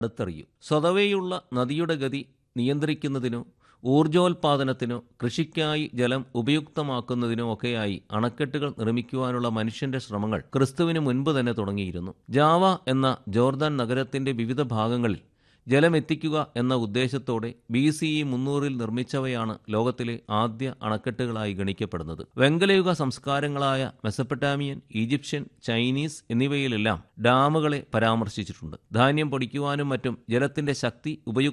അടുത്തറിയൂ സ്വതവേയുള്ള നദിയുടെ ഗതി നിയന്ത്രിക്കുന്നതിനോ ഊർജോൽപാദനത്തിനോ കൃഷിക്കായി ജലം ഉപയുക്തമാക്കുന്നതിനോ ഒക്കെയായി അണക്കെട്ടുകൾ നിർമ്മിക്കുവാനുള്ള മനുഷ്യന്റെ ശ്രമങ്ങൾ ക്രിസ്തുവിന് മുൻപ് തന്നെ തുടങ്ങിയിരുന്നു ജാവ എന്ന ജോർദാൻ നഗരത്തിന്റെ വിവിധ ഭാഗങ്ങളിൽ ജലമെത്തിക്കുക എന്ന ഉദ്ദേശത്തോടെ ബി സി ഇ മുന്നൂറിൽ നിർമ്മിച്ചവയാണ് ലോകത്തിലെ ആദ്യ അണക്കെട്ടുകളായി ഗണിക്കപ്പെടുന്നത് വെങ്കലയുഗ സംസ്കാരങ്ങളായ മെസപ്പട്ടാമിയൻ ഈജിപ്ഷ്യൻ ചൈനീസ് എന്നിവയിലെല്ലാം ഡാമുകളെ പരാമർശിച്ചിട്ടുണ്ട് ധാന്യം പൊടിക്കുവാനും മറ്റും ജലത്തിന്റെ ശക്തി ഉപയുക്ത